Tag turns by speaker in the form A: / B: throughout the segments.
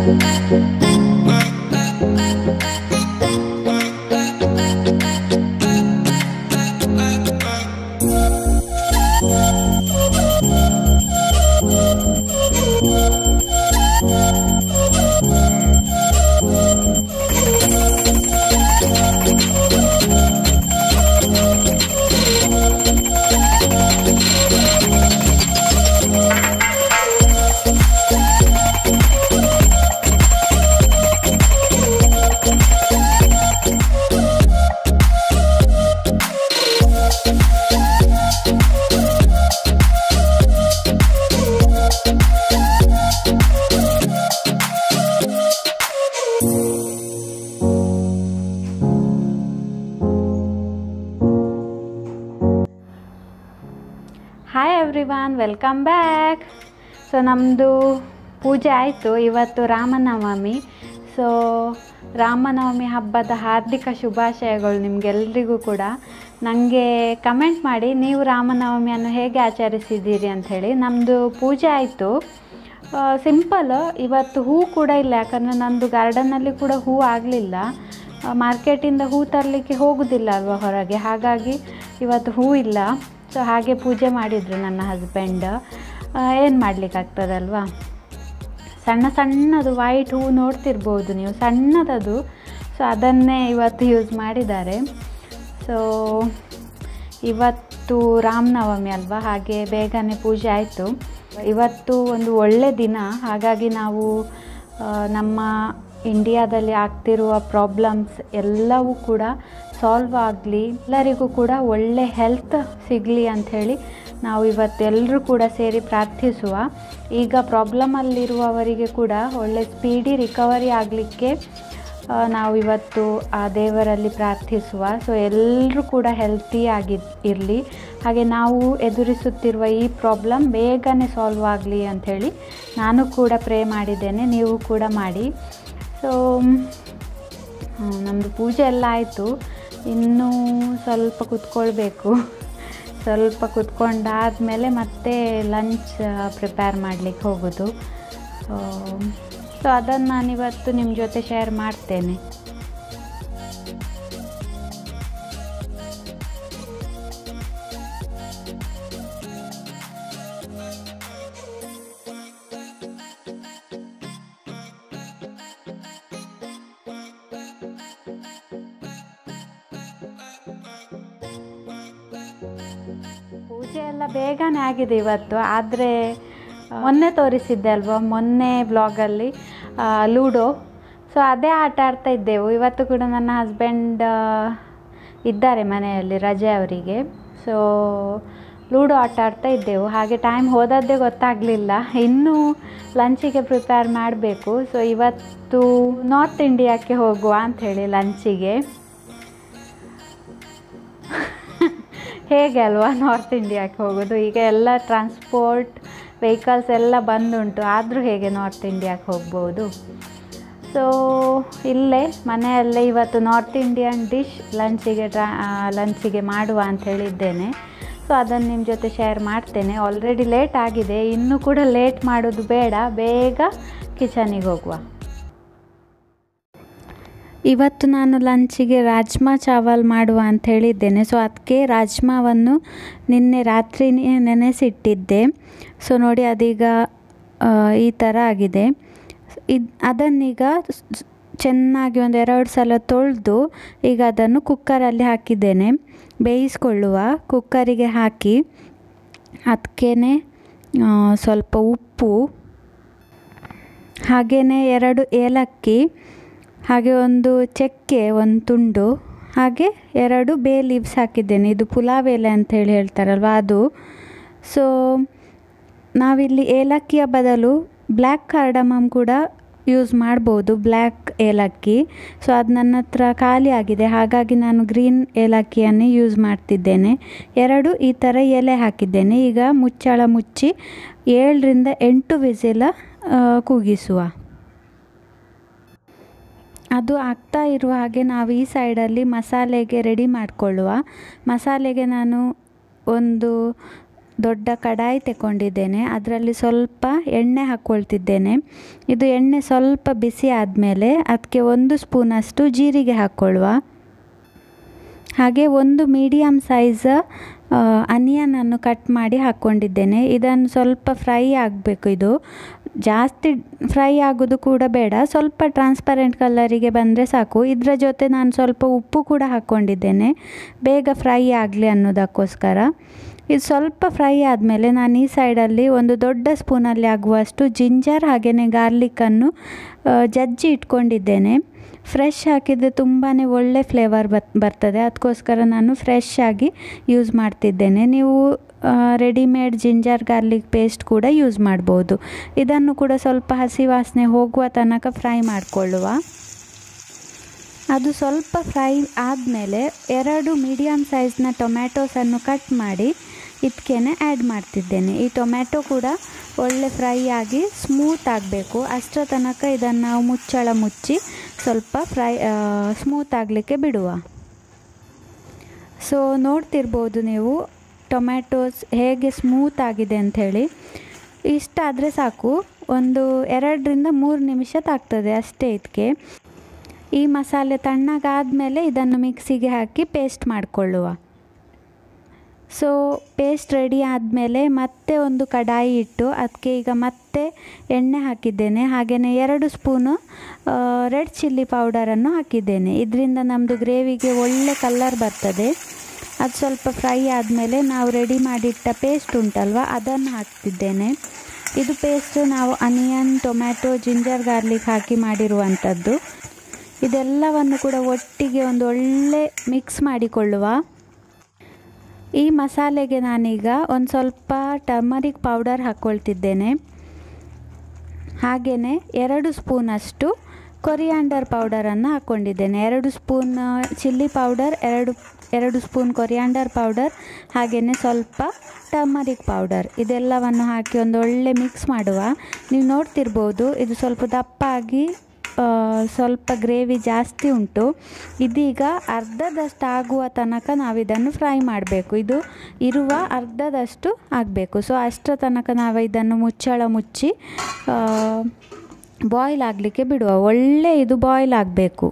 A: hi everyone welcome back so ನಮ್ಮದು ಪೂಜೆ ಆಯಿತು ಇವತ್ತು ರಾಮನವಮಿ ಸೊ ರಾಮನವಮಿ ಹಬ್ಬದ ಹಾರ್ದಿಕ ಶುಭಾಶಯಗಳು ನಿಮಗೆಲ್ರಿಗೂ ಕೂಡ ನನಗೆ ಕಮೆಂಟ್ ಮಾಡಿ ನೀವು ರಾಮನವಮಿಯನ್ನು ಹೇಗೆ ಆಚರಿಸಿದ್ದೀರಿ ಅಂಥೇಳಿ ನಮ್ಮದು ಪೂಜೆ ಆಯಿತು ಸಿಂಪಲ್ ಇವತ್ತು ಹೂ ಕೂಡ ಇಲ್ಲ ಯಾಕಂದರೆ ನಂದು ಗಾರ್ಡನ್ನಲ್ಲಿ ಕೂಡ ಹೂ ಆಗಲಿಲ್ಲ ಮಾರ್ಕೆಟಿಂದ ಹೂ ತರಲಿಕ್ಕೆ ಹೋಗೋದಿಲ್ಲ ಅಲ್ವಾ ಹೊರಗೆ ಹಾಗಾಗಿ ಇವತ್ತು ಹೂ ಇಲ್ಲ ಸೊ ಹಾಗೆ ಪೂಜೆ ಮಾಡಿದರು ನನ್ನ ಹಸ್ಬೆಂಡ್ ಏನು ಮಾಡಲಿಕ್ಕಾಗ್ತದಲ್ವಾ ಸಣ್ಣ ಸಣ್ಣದು ವೈಟ್ ಹೂ ನೋಡ್ತಿರ್ಬೋದು ನೀವು ಸಣ್ಣದದು ಸೊ ಅದನ್ನೇ ಇವತ್ತು ಯೂಸ್ ಮಾಡಿದ್ದಾರೆ ಸೊ ಇವತ್ತು ರಾಮನವಮಿ ಅಲ್ವಾ ಹಾಗೆ ಬೇಗನೆ ಪೂಜೆ ಆಯಿತು ಇವತ್ತು ಒಂದು ಒಳ್ಳೆ ದಿನ ಹಾಗಾಗಿ ನಾವು ಆ, ನಮ್ಮ ಇಂಡಿಯಾದಲ್ಲಿ ಆಗ್ತಿರುವ ಪ್ರಾಬ್ಲಮ್ಸ್ ಎಲ್ಲವೂ ಕೂಡ ಸಾಲ್ವ್ ಆಗಲಿ ಎಲ್ಲರಿಗೂ ಕೂಡ ಒಳ್ಳೆ ಹೆಲ್ತ್ ಸಿಗಲಿ ಅಂಥೇಳಿ ನಾವು ಇವತ್ತೆಲ್ಲರೂ ಕೂಡ ಸೇರಿ ಪ್ರಾರ್ಥಿಸುವ ಈಗ ಪ್ರಾಬ್ಲಮಲ್ಲಿರುವವರಿಗೆ ಕೂಡ ಒಳ್ಳೆ ಸ್ಪೀಡಿ ರಿಕವರಿ ಆಗಲಿಕ್ಕೆ ಆ, ನಾವು ಇವತ್ತು ಆ ದೇವರಲ್ಲಿ ಪ್ರಾರ್ಥಿಸುವ ಸೊ ಎಲ್ಲರೂ ಕೂಡ ಹೆಲ್ತಿಯಾಗಿ ಇರಲಿ ಹಾಗೆ ನಾವು ಎದುರಿಸುತ್ತಿರುವ ಈ ಪ್ರಾಬ್ಲಮ್ ಬೇಗನೆ ಸಾಲ್ವ್ ಆಗಲಿ ಅಂಥೇಳಿ ನಾನು ಕೂಡ ಪ್ರೇ ಮಾಡಿದ್ದೇನೆ ನೀವು ಕೂಡ ಮಾಡಿ ಸೊ ನಮ್ಮದು ಪೂಜೆ ಎಲ್ಲ ಆಯಿತು ಇನ್ನೂ ಸ್ವಲ್ಪ ಕುತ್ಕೊಳ್ಬೇಕು ಸ್ವಲ್ಪ ಕುತ್ಕೊಂಡಾದಮೇಲೆ ಮತ್ತೆ ಲಂಚ್ ಪ್ರಿಪೇರ್ ಮಾಡಲಿಕ್ಕೆ ಹೋಗೋದು ಸೊ ಅದನ್ನು ನಾನಿವತ್ತು ನಿಮ್ಮ ಜೊತೆ ಶೇರ್ ಮಾಡ್ತೇನೆ ಪೂಜೆ ಎಲ್ಲ ಬೇಗನೆ ಆಗಿದೆ ಇವತ್ತು ಆದರೆ ಮೊನ್ನೆ ತೋರಿಸಿದ್ದೆ ಅಲ್ವಾ ಮೊನ್ನೆ ಬ್ಲಾಗಲ್ಲಿ ಲೂಡೋ ಸೊ ಅದೇ ಆಟ ಆಡ್ತಾ ಇದ್ದೆವು ಇವತ್ತು ಕೂಡ ನನ್ನ ಹಸ್ಬೆಂಡ್ ಇದ್ದಾರೆ ಮನೆಯಲ್ಲಿ ರಜೆ ಅವರಿಗೆ ಸೊ ಲೂಡೋ ಆಟ ಆಡ್ತಾ ಇದ್ದೆವು ಹಾಗೆ ಟೈಮ್ ಹೋದದ್ದೇ ಗೊತ್ತಾಗಲಿಲ್ಲ ಇನ್ನೂ ಲಂಚಿಗೆ ಪ್ರಿಪೇರ್ ಮಾಡಬೇಕು ಸೊ ಇವತ್ತು ನಾರ್ತ್ ಇಂಡಿಯಾಕ್ಕೆ ಹೋಗುವ ಅಂಥೇಳಿ ಲಂಚಿಗೆ ಹೇಗೆ ಅಲ್ವಾ ನಾರ್ತ್ ಇಂಡಿಯಾಕ್ಕೆ ಹೋಗೋದು ಈಗ ಎಲ್ಲ ಟ್ರಾನ್ಸ್ಪೋರ್ಟ್ ವೆಹಿಕಲ್ಸ್ ಎಲ್ಲ ಬಂದುಂಟು ಆದರೂ ಹೇಗೆ ನಾರ್ತ್ ಇಂಡಿಯಾಕ್ಕೆ ಹೋಗ್ಬೋದು ಸೊ ಇಲ್ಲೇ ಮನೆಯಲ್ಲೇ ಇವತ್ತು ನಾರ್ತ್ ಇಂಡಿಯನ್ ಡಿಶ್ ಲಂಚಿಗೆ ಟ್ರಾ ಲಂಚಿಗೆ ಮಾಡುವ ಅಂತ ಹೇಳಿದ್ದೇನೆ ಸೊ ಅದನ್ನು ನಿಮ್ಮ ಜೊತೆ ಶೇರ್ ಮಾಡ್ತೇನೆ ಆಲ್ರೆಡಿ ಲೇಟ್ ಆಗಿದೆ ಇನ್ನೂ ಕೂಡ ಲೇಟ್ ಮಾಡೋದು ಬೇಡ ಬೇಗ ಕಿಚನಿಗೆ ಹೋಗುವ ಇವತ್ತು ನಾನು ಲಂಚಿಗೆ ರಾಜ್ಮಾ ಚಾವಲ್ ಮಾಡುವ ಅಂತ ಹೇಳಿದ್ದೇನೆ ಸೊ ಅದಕ್ಕೆ ರಾಜ್ಮಾವನ್ನು ನಿನ್ನೆ ರಾತ್ರಿ ನೆನೆಸಿಟ್ಟಿದ್ದೆ ಸೊ ನೋಡಿ ಅದೀಗ ಆ, ಈ ಥರ ಆಗಿದೆ ಇದು ಅದನ್ನೀಗ ಸ್- ಸ್- ಚೆನ್ನಾಗಿ ಒಂದು ಎರಡು ಸಲ ತೊಳೆದು ಈಗ ಅದನ್ನು ಕುಕ್ಕರಲ್ಲಿ ಹಾಕಿದ್ದೇನೆ ಬೇಯಿಸ್ಕೊಳ್ಳುವ ಕುಕ್ಕರಿಗೆ ಹಾಕಿ ಅದಕ್ಕೇ ಸ್ವಲ್ಪ ಉಪ್ಪು ಹಾಗೆಯೇ ಎರಡು ಏಲಕ್ಕಿ ಹಾಗೆ ಒಂದು ಚಕ್ಕೆ ಒಂದು ತುಂಡು ಹಾಗೆ ಎರಡು ಬೇ ಲೀವ್ಸ್ ಹಾಕಿದ್ದೇನೆ ಇದು ಪುಲಾವ್ ಎಲೆ ಅಂತ ಹೇಳಿ ಹೇಳ್ತಾರಲ್ವ ಅದು ಸೊ ನಾವಿಲ್ಲಿ ಏಲಕ್ಕಿಯ ಬದಲು ಬ್ಲ್ಯಾಕ್ ಕಾರ್ಡಮಮ್ ಕೂಡ ಯೂಸ್ ಮಾಡ್ಬೋದು ಬ್ಲ್ಯಾಕ್ ಏಲಕ್ಕಿ ಸೊ ಅದು ನನ್ನ ಹತ್ರ ಖಾಲಿ ಆಗಿದೆ ಹಾಗಾಗಿ ನಾನು ಗ್ರೀನ್ ಏಲಕ್ಕಿಯನ್ನೇ ಯೂಸ್ ಮಾಡ್ತಿದ್ದೇನೆ ಎರಡು ಈ ಥರ ಎಲೆ ಹಾಕಿದ್ದೇನೆ ಈಗ ಮುಚ್ಚಳ ಮುಚ್ಚಿ ಏಳರಿಂದ ಎಂಟು ವಿಸಿಲ ಆ, ಕೂಗಿಸುವ ಅದು ಆಗ್ತಾ ಇರುವ ಹಾಗೆ ನಾವು ಈ ಸೈಡಲ್ಲಿ ಮಸಾಲೆಗೆ ರೆಡಿ ಮಾಡಿಕೊಳ್ಳುವ ಮಸಾಲೆಗೆ ನಾನು ಒಂದು ದೊಡ್ಡ ಕಡಾಯಿ ತಗೊಂಡಿದ್ದೇನೆ ಅದರಲ್ಲಿ ಸ್ವಲ್ಪ ಎಣ್ಣೆ ಹಾಕ್ಕೊಳ್ತಿದ್ದೇನೆ ಇದು ಎಣ್ಣೆ ಸ್ವಲ್ಪ ಬಿಸಿ ಆದಮೇಲೆ ಅದಕ್ಕೆ ಒಂದು ಸ್ಪೂನಷ್ಟು ಜೀರಿಗೆ ಹಾಕ್ಕೊಳ್ಳುವ ಹಾಗೆ ಒಂದು ಮೀಡಿಯಮ್ ಸೈಜ್ ಅನಿಯನನ್ನು ಕಟ್ ಮಾಡಿ ಹಾಕ್ಕೊಂಡಿದ್ದೇನೆ ಇದನ್ನು ಸ್ವಲ್ಪ ಫ್ರೈ ಆಗಬೇಕು ಇದು ಜಾಸ್ತಿ ಫ್ರೈ ಆಗೋದು ಕೂಡ ಬೇಡ ಸ್ವಲ್ಪ ಟ್ರಾನ್ಸ್ಪರೆಂಟ್ ಕಲರಿಗೆ ಬಂದರೆ ಸಾಕು ಇದರ ಜೊತೆ ನಾನು ಸ್ವಲ್ಪ ಉಪ್ಪು ಕೂಡ ಹಾಕ್ಕೊಂಡಿದ್ದೇನೆ ಬೇಗ ಫ್ರೈ ಆಗಲಿ ಅನ್ನೋದಕ್ಕೋಸ್ಕರ ಇದು ಸ್ವಲ್ಪ ಫ್ರೈ ಆದಮೇಲೆ ನಾನು ಈ ಸೈಡಲ್ಲಿ ಒಂದು ದೊಡ್ಡ ಸ್ಪೂನಲ್ಲಿ ಆಗುವಷ್ಟು ಜಿಂಜರ್ ಹಾಗೆಯೇ ಗಾರ್ಲಿಕ್ಕನ್ನು ಜಜ್ಜಿ ಇಟ್ಕೊಂಡಿದ್ದೇನೆ ಫ್ರೆಶ್ ಹಾಕಿದರೆ ತುಂಬಾ ಒಳ್ಳೆ ಫ್ಲೇವರ್ ಬತ್ ಬರ್ತದೆ ಅದಕ್ಕೋಸ್ಕರ ನಾನು ಫ್ರೆಶ್ ಆಗಿ ಯೂಸ್ ಮಾಡ್ತಿದ್ದೇನೆ ನೀವು ರೆಡಿಮೇಡ್ ಜಿಂಜರ್ ಗಾರ್ಲಿಕ್ ಪೇಸ್ಟ್ ಕೂಡ ಯೂಸ್ ಮಾಡ್ಬೋದು ಇದನ್ನು ಕೂಡ ಸ್ವಲ್ಪ ಹಸಿ ವಾಸನೆ ಹೋಗುವ ತನಕ ಫ್ರೈ ಮಾಡಿಕೊಳ್ಳುವ ಅದು ಸ್ವಲ್ಪ ಫ್ರೈ ಆದಮೇಲೆ ಎರಡು ಮೀಡಿಯಮ್ ಸೈಜ್ನ ಟೊಮ್ಯಾಟೋಸನ್ನು ಕಟ್ ಮಾಡಿ ಇದಕ್ಕೇನೆ ಆ್ಯಡ್ ಮಾಡ್ತಿದ್ದೇನೆ ಈ ಟೊಮ್ಯಾಟೊ ಕೂಡ ಒಳ್ಳೆ ಫ್ರೈ ಆಗಿ ಸ್ಮೂತ್ ಆಗಬೇಕು ಅಷ್ಟರ ತನಕ ಇದನ್ನು ನಾವು ಮುಚ್ಚಳ ಮುಚ್ಚಿ ಸ್ವಲ್ಪ ಫ್ರೈ ಸ್ಮೂತ್ ಆಗಲಿಕ್ಕೆ ಬಿಡುವ ಸೊ ನೋಡ್ತಿರ್ಬೋದು ನೀವು ಟೊಮ್ಯಾಟೋಸ್ ಹೇಗೆ ಸ್ಮೂತ್ ಆಗಿದೆ ಅಂಥೇಳಿ ಇಷ್ಟಾದರೆ ಸಾಕು ಒಂದು ಎರಡರಿಂದ ಮೂರು ನಿಮಿಷ ತಾಗ್ತದೆ ಅಷ್ಟೇ ಇದಕ್ಕೆ ಈ ಮಸಾಲೆ ತಣ್ಣಗಾದಮೇಲೆ ಇದನ್ನು ಮಿಕ್ಸಿಗೆ ಹಾಕಿ ಪೇಸ್ಟ್ ಮಾಡಿಕೊಳ್ಳುವ ಸೊ ಪೇಸ್ಟ್ ರೆಡಿ ಆದಮೇಲೆ ಮತ್ತೆ ಒಂದು ಕಡಾಯಿ ಇಟ್ಟು ಅದಕ್ಕೆ ಈಗ ಮತ್ತೆ ಎಣ್ಣೆ ಹಾಕಿದ್ದೇನೆ ಹಾಗೆಯೇ ಎರಡು ಸ್ಪೂನು ರೆಡ್ ಚಿಲ್ಲಿ ಪೌಡರನ್ನು ಹಾಕಿದ್ದೇನೆ ಇದರಿಂದ ನಮ್ಮದು ಗ್ರೇವಿಗೆ ಒಳ್ಳೆ ಕಲರ್ ಬರ್ತದೆ ಅದು ಸ್ವಲ್ಪ ಫ್ರೈ ಆದಮೇಲೆ ನಾವು ರೆಡಿ ಮಾಡಿಟ್ಟ ಪೇಸ್ಟ್ ಉಂಟಲ್ವ ಅದನ್ನು ಹಾಕ್ತಿದ್ದೇನೆ ಇದು ಪೇಸ್ಟ್ ನಾವು ಅನಿಯನ್ ಟೊಮ್ಯಾಟೊ ಜಿಂಜರ್ ಗಾರ್ಲಿಕ್ ಹಾಕಿ ಮಾಡಿರುವಂಥದ್ದು ಇದೆಲ್ಲವನ್ನು ಕೂಡ ಒಟ್ಟಿಗೆ ಒಂದು ಒಳ್ಳೆ ಮಿಕ್ಸ್ ಮಾಡಿಕೊಳ್ಳುವ ಈ ಮಸಾಲೆಗೆ ನಾನೀಗ ಒಂದು ಸ್ವಲ್ಪ ಟರ್ಮರಿಕ್ ಪೌಡರ್ ಹಾಕ್ಕೊಳ್ತಿದ್ದೇನೆ ಹಾಗೆಯೇ ಎರಡು ಸ್ಪೂನಷ್ಟು ಕೊರಿಯಾಂಡರ್ ಪೌಡರನ್ನು ಹಾಕ್ಕೊಂಡಿದ್ದೇನೆ ಎರಡು ಸ್ಪೂನ್ ಚಿಲ್ಲಿ ಪೌಡರ್ ಎರಡು ಎರಡು ಸ್ಪೂನ್ ಕೊರಿಯಾಂಡರ್ ಪೌಡರ್ ಹಾಗೆಯೇ ಸ್ವಲ್ಪ ಟರ್ಮರಿಕ್ ಪೌಡರ್ ಇದೆಲ್ಲವನ್ನು ಹಾಕಿ ಒಂದು ಒಳ್ಳೆ ಮಿಕ್ಸ್ ಮಾಡುವ ನೀವು ನೋಡ್ತಿರ್ಬೋದು ಇದು ಸ್ವಲ್ಪ ದಪ್ಪಾಗಿ ಸ್ವಲ್ಪ ಗ್ರೇವಿ ಜಾಸ್ತಿ ಉಂಟು ಇದೀಗ ಅರ್ಧದಷ್ಟು ಆಗುವ ತನಕ ನಾವು ಇದನ್ನು ಫ್ರೈ ಮಾಡಬೇಕು ಇದು ಇರುವ ಅರ್ಧದಷ್ಟು ಆಗಬೇಕು ಸೊ ಅಷ್ಟರ ತನಕ ನಾವು ಇದನ್ನು ಮುಚ್ಚಳ ಮುಚ್ಚಿ ಬಾಯ್ಲ್ ಆಗಲಿಕ್ಕೆ ಬಿಡುವ ಒಳ್ಳೆ ಇದು ಬಾಯ್ಲ್ ಆಗಬೇಕು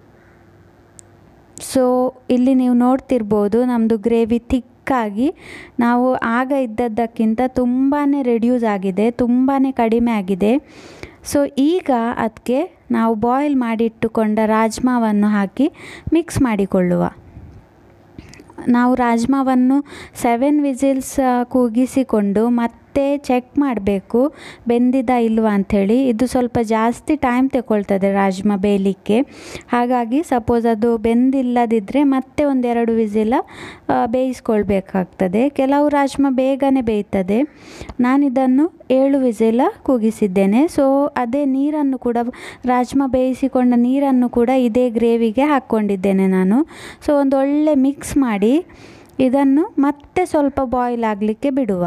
A: ಸೊ ಇಲ್ಲಿ ನೀವು ನೋಡ್ತಿರ್ಬೋದು ನಮ್ಮದು ಗ್ರೇವಿ ಥಿಕ್ಕಾಗಿ ನಾವು ಆಗ ಇದ್ದದ್ದಕ್ಕಿಂತ ತುಂಬಾ ರೆಡ್ಯೂಸ್ ಆಗಿದೆ ತುಂಬಾ ಕಡಿಮೆ ಆಗಿದೆ ಸೊ ಈಗ ಅದಕ್ಕೆ ನಾವು ಬಾಯ್ಲ್ ಮಾಡಿಟ್ಟುಕೊಂಡ ರಾಜ್ಮಾವನ್ನು ಹಾಕಿ ಮಿಕ್ಸ್ ಮಾಡಿಕೊಳ್ಳುವ ನಾವು ರಾಜ್ಮಾವನ್ನು ಸೆವೆನ್ ವಿಸಿಲ್ಸ್ ಕೂಗಿಸಿಕೊಂಡು ಮತ್ತೆ ಚೆಕ್ ಮಾಡಬೇಕು ಬೆಂದಿದ ಇಲ್ವಾ ಅಂಥೇಳಿ ಇದು ಸ್ವಲ್ಪ ಜಾಸ್ತಿ ಟೈಮ್ ತಗೊಳ್ತದೆ ರಾಜ್ಮಾ ಬೇಯಲಿಕ್ಕೆ ಹಾಗಾಗಿ ಸಪೋಸ್ ಅದು ಬೆಂದಿಲ್ಲದಿದ್ದರೆ ಮತ್ತೆ ಒಂದೆರಡು ವಿಸಿಲ ಬೇಯಿಸ್ಕೊಳ್ಬೇಕಾಗ್ತದೆ ಕೆಲವು ರಾಜ್ಮಾ ಬೇಗನೆ ಬೇಯ್ತದೆ ನಾನಿದನ್ನು ಏಳು ವಿಸಿಲ ಕೂಗಿಸಿದ್ದೇನೆ ಸೊ ಅದೇ ನೀರನ್ನು ಕೂಡ ರಾಜ್ಮಾ ಬೇಯಿಸಿಕೊಂಡ ನೀರನ್ನು ಕೂಡ ಇದೇ ಗ್ರೇವಿಗೆ ಹಾಕ್ಕೊಂಡಿದ್ದೇನೆ ನಾನು ಸೊ ಒಂದು ಒಳ್ಳೆ ಮಿಕ್ಸ್ ಮಾಡಿ ಇದನ್ನು ಮತ್ತೆ ಸ್ವಲ್ಪ ಬಾಯ್ಲ್ ಆಗಲಿಕ್ಕೆ ಬಿಡುವ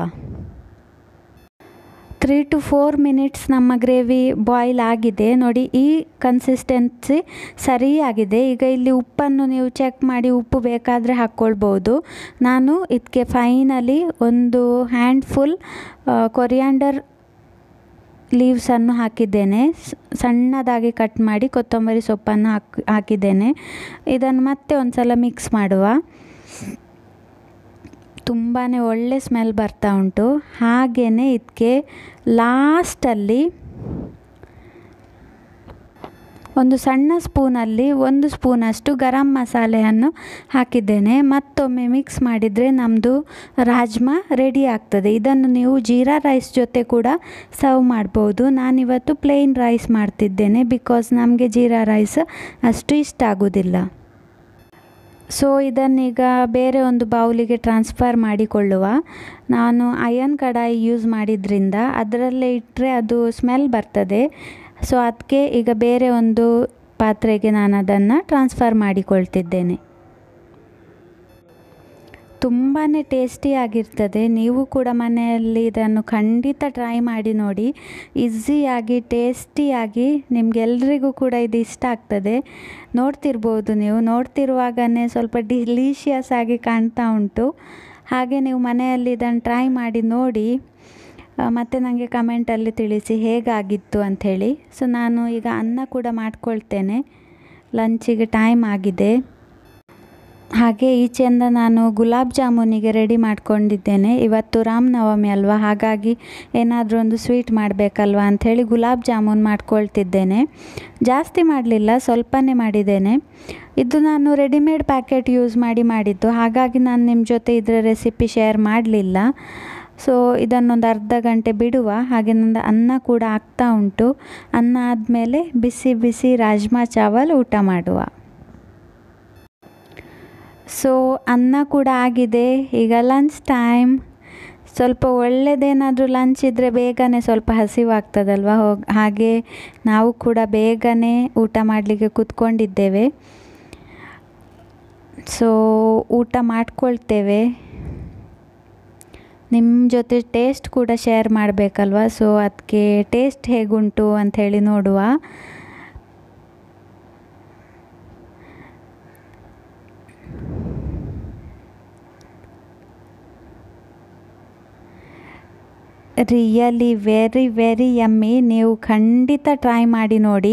A: ತ್ರೀ ಟು ಫೋರ್ ಮಿನಿಟ್ಸ್ ನಮ್ಮ ಗ್ರೇವಿ ಬಾಯ್ಲ್ ಆಗಿದೆ ನೋಡಿ ಈ ಕನ್ಸಿಸ್ಟೆನ್ಸಿ ಸರಿಯಾಗಿದೆ ಈಗ ಇಲ್ಲಿ ಉಪ್ಪನ್ನು ನೀವು ಚೆಕ್ ಮಾಡಿ ಉಪ್ಪು ಬೇಕಾದರೆ ಹಾಕ್ಕೊಳ್ಬೋದು ನಾನು ಇದಕ್ಕೆ ಫೈನಲಿ ಒಂದು ಹ್ಯಾಂಡ್ಫುಲ್ ಕೊರಿಯಾಂಡರ್ ಲೀವ್ಸನ್ನು ಹಾಕಿದ್ದೇನೆ ಸಣ್ಣದಾಗಿ ಕಟ್ ಮಾಡಿ ಕೊತ್ತಂಬರಿ ಸೊಪ್ಪನ್ನು ಹಾಕಿ ಹಾಕಿದ್ದೇನೆ ಇದನ್ನು ಮತ್ತೆ ಒಂದು ಸಲ ಮಿಕ್ಸ್ ಮಾಡುವ ತುಂಬಾ ಒಳ್ಳೆ ಸ್ಮೆಲ್ ಬರ್ತಾ ಉಂಟು ಹಾಗೆಯೇ ಇದಕ್ಕೆ ಲಾಸ್ಟಲ್ಲಿ ಒಂದು ಸಣ್ಣ ಸ್ಪೂನಲ್ಲಿ ಒಂದು ಸ್ಪೂನಷ್ಟು ಗರಂ ಮಸಾಲೆಯನ್ನು ಹಾಕಿದ್ದೇನೆ ಮತ್ತೊಮ್ಮೆ ಮಿಕ್ಸ್ ಮಾಡಿದರೆ ನಮ್ಮದು ರಾಜ್ಮಾ ರೆಡಿ ಆಗ್ತದೆ ಇದನ್ನು ನೀವು ಜೀರಾ ರೈಸ್ ಜೊತೆ ಕೂಡ ಸರ್ವ್ ಮಾಡ್ಬೋದು ನಾನಿವತ್ತು ಪ್ಲೇನ್ ರೈಸ್ ಮಾಡ್ತಿದ್ದೇನೆ ಬಿಕಾಸ್ ನಮಗೆ ಜೀರಾ ರೈಸ್ ಅಷ್ಟು ಇಷ್ಟ ಆಗೋದಿಲ್ಲ ಸೊ ಇದನ್ನೀಗ ಬೇರೆ ಒಂದು ಬೌಲಿಗೆ ಟ್ರಾನ್ಸ್ಫರ್ ಮಾಡಿಕೊಳ್ಳುವ ನಾನು ಅಯನ್ ಕಡಾಯಿ ಯೂಸ್ ಮಾಡಿದ್ರಿಂದ ಅದರಲ್ಲೇ ಇಟ್ಟರೆ ಅದು ಸ್ಮೆಲ್ ಬರ್ತದೆ ಸೊ ಅದಕ್ಕೆ ಈಗ ಬೇರೆ ಒಂದು ಪಾತ್ರೆಗೆ ನಾನು ಅದನ್ನು ಟ್ರಾನ್ಸ್ಫರ್ ಮಾಡಿಕೊಳ್ತಿದ್ದೇನೆ ತುಂಬಾ ಟೇಸ್ಟಿಯಾಗಿರ್ತದೆ ನೀವು ಕೂಡ ಮನೆಯಲ್ಲಿ ಇದನ್ನು ಖಂಡಿತ ಟ್ರೈ ಮಾಡಿ ನೋಡಿ ಈಸಿಯಾಗಿ ಟೇಸ್ಟಿಯಾಗಿ ನಿಮಗೆಲ್ರಿಗೂ ಕೂಡ ಇದು ಇಷ್ಟ ಆಗ್ತದೆ ನೋಡ್ತಿರ್ಬೋದು ನೀವು ನೋಡ್ತಿರುವಾಗಲೇ ಸ್ವಲ್ಪ ಡಿಲೀಷಿಯಸ್ ಆಗಿ ಕಾಣ್ತಾ ಉಂಟು ಹಾಗೆ ನೀವು ಮನೆಯಲ್ಲಿ ಇದನ್ನು ಟ್ರೈ ಮಾಡಿ ನೋಡಿ ಮತ್ತು ನನಗೆ ಕಮೆಂಟಲ್ಲಿ ತಿಳಿಸಿ ಹೇಗಾಗಿತ್ತು ಅಂಥೇಳಿ ಸೊ ನಾನು ಈಗ ಅನ್ನ ಕೂಡ ಮಾಡ್ಕೊಳ್ತೇನೆ ಲಂಚಿಗೆ ಟೈಮ್ ಆಗಿದೆ ಹಾಗೆ ಈಚೆಯಿಂದ ನಾನು ಗುಲಾಬ್ ಜಾಮೂನಿಗೆ ರೆಡಿ ಮಾಡ್ಕೊಂಡಿದ್ದೇನೆ ಇವತ್ತು ರಾಮನವಮಿ ಅಲ್ವಾ ಹಾಗಾಗಿ ಏನಾದರೂ ಒಂದು ಸ್ವೀಟ್ ಮಾಡಬೇಕಲ್ವ ಅಂಥೇಳಿ ಗುಲಾಬ್ ಜಾಮೂನ್ ಮಾಡ್ಕೊಳ್ತಿದ್ದೇನೆ ಜಾಸ್ತಿ ಮಾಡಲಿಲ್ಲ ಸ್ವಲ್ಪನೇ ಮಾಡಿದ್ದೇನೆ ಇದು ನಾನು ರೆಡಿಮೇಡ್ ಪ್ಯಾಕೆಟ್ ಯೂಸ್ ಮಾಡಿ ಮಾಡಿದ್ದು ಹಾಗಾಗಿ ನಾನು ನಿಮ್ಮ ಜೊತೆ ಇದರ ರೆಸಿಪಿ ಶೇರ್ ಮಾಡಲಿಲ್ಲ ಸೊ ಇದನ್ನೊಂದು ಅರ್ಧ ಗಂಟೆ ಬಿಡುವ ಹಾಗೆ ನಂದು ಅನ್ನ ಕೂಡ ಆಗ್ತಾ ಉಂಟು ಅನ್ನ ಆದಮೇಲೆ ಬಿಸಿ ಬಿಸಿ ರಾಜ್ಮಾ ಚಾವಲ್ ಊಟ ಮಾಡುವ ಸೊ ಅನ್ನ ಕೂಡ ಆಗಿದೆ ಈಗ ಲಂಚ್ ಟೈಮ್ ಸ್ವಲ್ಪ ಒಳ್ಳೆಯದೇನಾದರೂ ಲಂಚ್ ಇದ್ದರೆ ಬೇಗನೆ ಸ್ವಲ್ಪ ಹಸಿವಾಗ್ತದಲ್ವ ಹೋಗಿ ಹಾಗೆ ನಾವು ಕೂಡ ಬೇಗನೆ ಊಟ ಮಾಡಲಿಕ್ಕೆ ಕೂತ್ಕೊಂಡಿದ್ದೇವೆ ಸೊ ಊಟ ಮಾಡ್ಕೊಳ್ತೇವೆ ನಿಮ್ಮ ಜೊತೆ ಟೇಸ್ಟ್ ಕೂಡ ಶೇರ್ ಮಾಡಬೇಕಲ್ವ ಸೊ ಅದಕ್ಕೆ ಟೇಸ್ಟ್ ಹೇಗುಂಟು ಅಂಥೇಳಿ ನೋಡುವ ರಿಯಲಿ ವೆರಿ ವೆರಿ ಯಮ್ಮಿ ನೀವು ಖಂಡಿತ ಟ್ರೈ ಮಾಡಿ ನೋಡಿ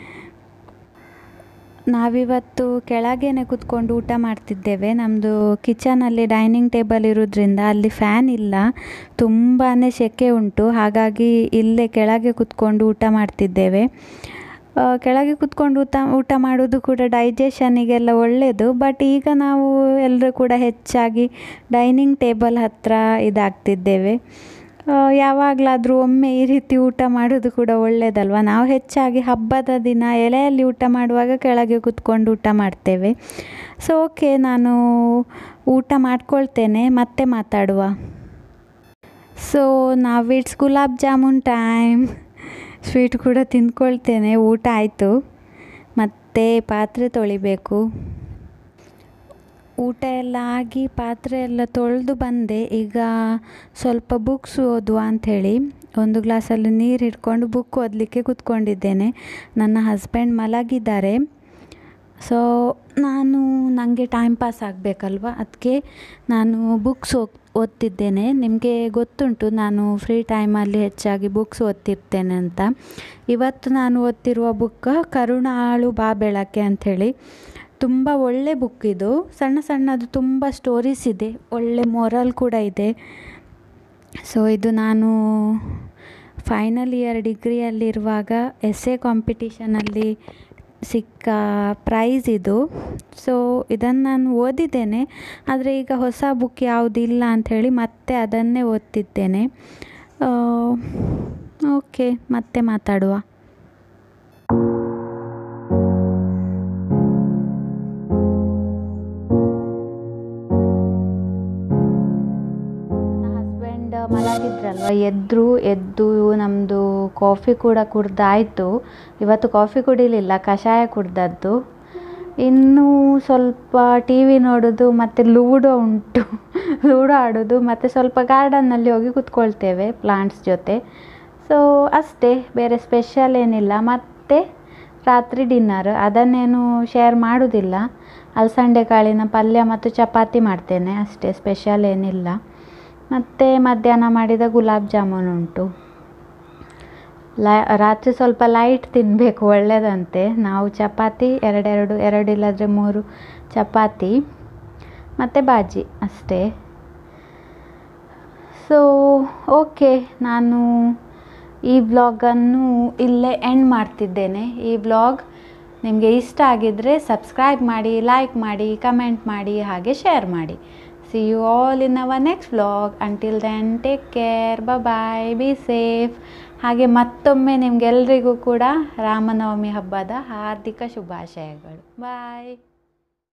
A: ನಾವಿವತ್ತು ಕೆಳಗೇನೆ ಕೂತ್ಕೊಂಡು ಊಟ ಮಾಡ್ತಿದ್ದೇವೆ ನಮ್ಮದು ಕಿಚನಲ್ಲಿ ಡೈನಿಂಗ್ ಟೇಬಲ್ ಇರೋದ್ರಿಂದ ಅಲ್ಲಿ ಫ್ಯಾನ್ ಇಲ್ಲ ತುಂಬಾ ಸೆಕೆ ಉಂಟು ಹಾಗಾಗಿ ಇಲ್ಲೇ ಕೆಳಗೆ ಕೂತ್ಕೊಂಡು ಊಟ ಮಾಡ್ತಿದ್ದೇವೆ ಕೆಳಗೆ ಕೂತ್ಕೊಂಡು ಊಟ ಊಟ ಮಾಡೋದು ಕೂಡ ಡೈಜೆಷನಿಗೆಲ್ಲ ಒಳ್ಳೆಯದು ಬಟ್ ಈಗ ನಾವು ಎಲ್ಲರೂ ಕೂಡ ಹೆಚ್ಚಾಗಿ ಡೈನಿಂಗ್ ಟೇಬಲ್ ಹತ್ತಿರ ಇದಾಗ್ತಿದ್ದೇವೆ ಯಾವಾಗಲಾದರೂ ಒಮ್ಮೆ ಈ ರೀತಿ ಊಟ ಮಾಡೋದು ಕೂಡ ಒಳ್ಳೆಯದಲ್ವ ನಾವು ಹೆಚ್ಚಾಗಿ ಹಬ್ಬದ ದಿನ ಎಲೆಯಲ್ಲಿ ಊಟ ಮಾಡುವಾಗ ಕೆಳಗೆ ಕೂತ್ಕೊಂಡು ಊಟ ಮಾಡ್ತೇವೆ ಸೊ ಓಕೆ ನಾನು ಊಟ ಮಾಡ್ಕೊಳ್ತೇನೆ ಮತ್ತೆ ಮಾತಾಡುವ ಸೊ ನಾವು it's gulab jamun time sweet ಕೂಡ ತಿಂದ್ಕೊಳ್ತೇನೆ ಊಟ ಆಯಿತು ಮತ್ತು ಪಾತ್ರೆ ತೊಳಿಬೇಕು ಊಟ ಎಲ್ಲ ಆಗಿ ಪಾತ್ರೆ ಎಲ್ಲ ತೊಳೆದು ಬಂದೆ ಈಗ ಸ್ವಲ್ಪ ಬುಕ್ಸ್ ಓದುವ ಅಂಥೇಳಿ ಒಂದು ಗ್ಲಾಸಲ್ಲಿ ನೀರು ಹಿಡ್ಕೊಂಡು ಬುಕ್ ಓದಲಿಕ್ಕೆ ಕೂತ್ಕೊಂಡಿದ್ದೇನೆ ನನ್ನ ಹಸ್ಬೆಂಡ್ ಮಲಗಿದ್ದಾರೆ ಸೊ ನಾನು ನನಗೆ ಟೈಮ್ ಪಾಸ್ ಆಗಬೇಕಲ್ವ ಅದಕ್ಕೆ ನಾನು ಬುಕ್ಸ್ ಓದ್ತಿದ್ದೇನೆ ನಿಮಗೆ ಗೊತ್ತುಂಟು ನಾನು ಫ್ರೀ ಟೈಮಲ್ಲಿ ಹೆಚ್ಚಾಗಿ ಬುಕ್ಸ್ ಓದ್ತಿರ್ತೇನೆ ಅಂತ ಇವತ್ತು ನಾನು ಓದ್ತಿರುವ ಬುಕ್ ಕರುಣಾಳು ಬಾ ಬೆಳಕೆ ಅಂಥೇಳಿ ತುಂಬ ಒಳ್ಳೆ ಬುಕ್ ಇದು ಸಣ್ಣ ಸಣ್ಣದು ತುಂಬ ಸ್ಟೋರೀಸ್ ಇದೆ ಒಳ್ಳೆ ಮೊರಲ್ ಕೂಡ ಇದೆ ಸೊ ಇದು ನಾನು ಫೈನಲ್ ಇಯರ್ ಡಿಗ್ರಿಯಲ್ಲಿರುವಾಗ ಎಸ್ ಎ ಕಾಂಪಿಟಿಷನಲ್ಲಿ ಸಿಕ್ಕ ಪ್ರೈಸ್ ಇದು ಸೊ ಇದನ್ನು ನಾನು ಓದಿದ್ದೇನೆ ಆದರೆ ಈಗ ಹೊಸ ಬುಕ್ ಯಾವುದಿಲ್ಲ ಅಂಥೇಳಿ ಮತ್ತೆ ಅದನ್ನೇ ಓದ್ತಿದ್ದೇನೆ ಓಕೆ ಮತ್ತೆ ಮಾತಾಡುವ ಹಸ್ಬೆಂಡ್ ಮಲಗಿದ್ರಲ್ವ ಎದ್ರು ಎದ್ದು ನಮ್ಮದು ಕಾಫಿ ಕೂಡ ಕುಡ್ದಾಯಿತು ಇವತ್ತು ಕಾಫಿ ಕುಡಿಲಿಲ್ಲ ಕಷಾಯ ಕುಡ್ದದ್ದು ಇನ್ನು ಸ್ವಲ್ಪ ಟಿ ವಿ ನೋಡೋದು ಮತ್ತು ಲೂಡೋ ಉಂಟು ಲೂಡೋ ಆಡೋದು ಮತ್ತು ಸ್ವಲ್ಪ ಗಾರ್ಡನ್ನಲ್ಲಿ ಹೋಗಿ ಕೂತ್ಕೊಳ್ತೇವೆ ಪ್ಲಾಂಟ್ಸ್ ಜೊತೆ ಸೊ ಅಷ್ಟೇ ಬೇರೆ ಸ್ಪೆಷಲ್ ಏನಿಲ್ಲ ಮತ್ತು ರಾತ್ರಿ ಡಿನ್ನರ್ ಅದನ್ನೇನು ಶೇರ್ ಮಾಡೋದಿಲ್ಲ ಅಲಸಂಡೆ ಕಾಳಿನ ಪಲ್ಯ ಮತ್ತು ಚಪಾತಿ ಮಾಡ್ತೇನೆ ಅಷ್ಟೇ ಸ್ಪೆಷಲ್ ಏನಿಲ್ಲ ಮತ್ತು ಮಧ್ಯಾಹ್ನ ಮಾಡಿದ ಗುಲಾಬ್ ಜಾಮೂನ್ ಉಂಟು ಲೈ ರಾತ್ರಿ ಸ್ವಲ್ಪ ಲೈಟ್ ತಿನ್ನಬೇಕು ಒಳ್ಳೆಯದಂತೆ ನಾವು ಚಪಾತಿ ಎರಡೆರಡು ಎರಡು ಇಲ್ಲದ್ರೆ ಮೂರು ಚಪಾತಿ ಮತ್ತು ಬಾಜಿ ಅಷ್ಟೇ ಸೊ ಓಕೆ ನಾನು ಈ ವ್ಲಾಗನ್ನು ಇಲ್ಲೇ ಎಂಡ್ ಮಾಡ್ತಿದ್ದೇನೆ ಈ ವ್ಲಾಗ್ ನಿಮಗೆ ಇಷ್ಟ ಆಗಿದ್ದರೆ ಸಬ್ಸ್ಕ್ರೈಬ್ ಮಾಡಿ ಲೈಕ್ ಮಾಡಿ ಕಮೆಂಟ್ ಮಾಡಿ ಹಾಗೆ ಶೇರ್ ಮಾಡಿ see you all in our next vlog until then take care bye be safe ಹಾಗೆ ಮತ್ತೊಮ್ಮೆ ನಿಮಗೆಲ್ರಿಗೂ ಕೂಡ ರಾಮನವಮಿ ಹಬ್ಬದ ಹಾರ್ದಿಕ ಶುಭಾಶಯಗಳು ಬಾಯ್